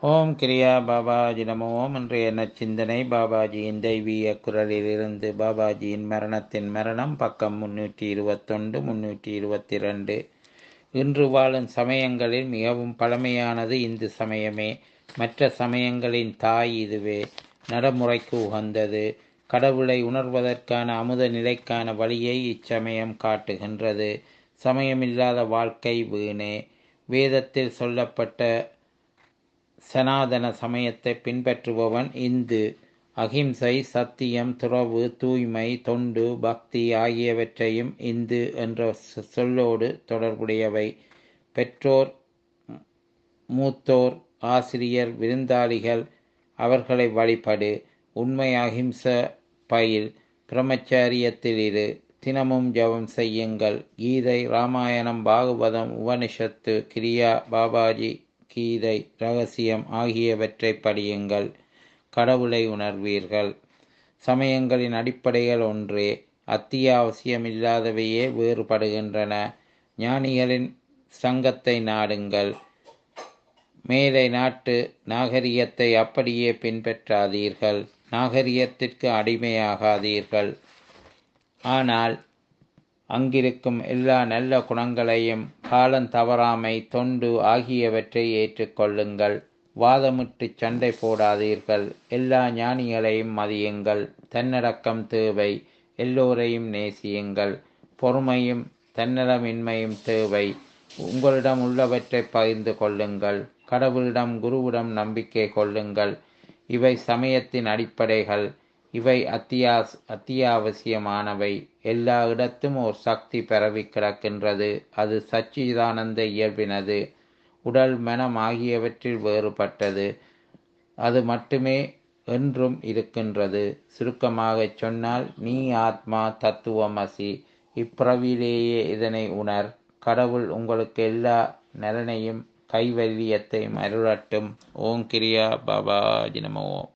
ஓம் கிரியா பாபாஜி நமோ ஓம் இன்றைய நச்சிந்தனை பாபாஜியின் தெய்வீக குரலிலிருந்து பாபாஜியின் மரணத்தின் மரணம் பக்கம் முன்னூற்றி இருபத்தொன்று முன்னூற்றி இருபத்தி ரெண்டு இன்று வாழும் சமயங்களில் மிகவும் பழமையானது இந்து சமயமே மற்ற சமயங்களின் தாய் இதுவே நடைமுறைக்கு உகந்தது கடவுளை உணர்வதற்கான அமுத நிலைக்கான வழியை இச்சமயம் காட்டுகின்றது சமயமில்லாத வாழ்க்கை வீணே வேதத்தில் சொல்லப்பட்ட சனாதன சமயத்தை பின்பற்றுபவன் இந்து அகிம்சை சத்தியம் துறவு தூய்மை தொண்டு பக்தி ஆகியவற்றையும் இந்து என்ற சொல்லோடு தொடர்புடையவை பெற்றோர் மூத்தோர் ஆசிரியர் விருந்தாளிகள் அவர்களை வழிபடு உண்மை அகிம்ச பயில் பிரம்மச்சாரியத்தில் இரு தினமும் ஜபம் செய்யுங்கள் கீதை ராமாயணம் பாகவதம் உபனிஷத்து கிரியா பாபாஜி கீதை ரகசியம் ஆகியவற்றை படியுங்கள் கடவுளை உணர்வீர்கள் சமயங்களின் அடிப்படைகள் ஒன்றே அத்தியாவசியமில்லாதவையே வேறுபடுகின்றன ஞானிகளின் சங்கத்தை நாடுங்கள் மேலை நாட்டு நாகரிகத்தை அப்படியே பின்பற்றாதீர்கள் நாகரிகத்திற்கு அடிமையாகாதீர்கள் ஆனால் அங்கிருக்கும் எல்லா நல்ல குணங்களையும் காலம் தவறாமை தொண்டு ஆகியவற்றை ஏற்றுக்கொள்ளுங்கள் வாதமிட்டு சண்டை போடாதீர்கள் எல்லா ஞானிகளையும் மதியுங்கள் தன்னடக்கம் தேவை எல்லோரையும் நேசியுங்கள் பொறுமையும் தன்னலமின்மையும் தேவை உங்களிடம் உள்ளவற்றை பகிர்ந்து கொள்ளுங்கள் கடவுளிடம் குருவிடம் நம்பிக்கை கொள்ளுங்கள் இவை சமயத்தின் அடிப்படைகள் இவை அத்தியாஸ் அத்தியாவசியமானவை எல்லா இடத்தும் ஓர் சக்தி பரவி கிடக்கின்றது அது சச்சிதானந்த இயல்பினது உடல் மனம் ஆகியவற்றில் வேறுபட்டது அது மட்டுமே என்றும் இருக்கின்றது சுருக்கமாகச் சொன்னால் நீ ஆத்மா தத்துவமசி இப்பிறவிலேயே இதனை உணர் கடவுள் உங்களுக்கு எல்லா நலனையும் கைவல்யத்தையும் அருளட்டும் ஓம் கிரியா பாபா ஜினமோ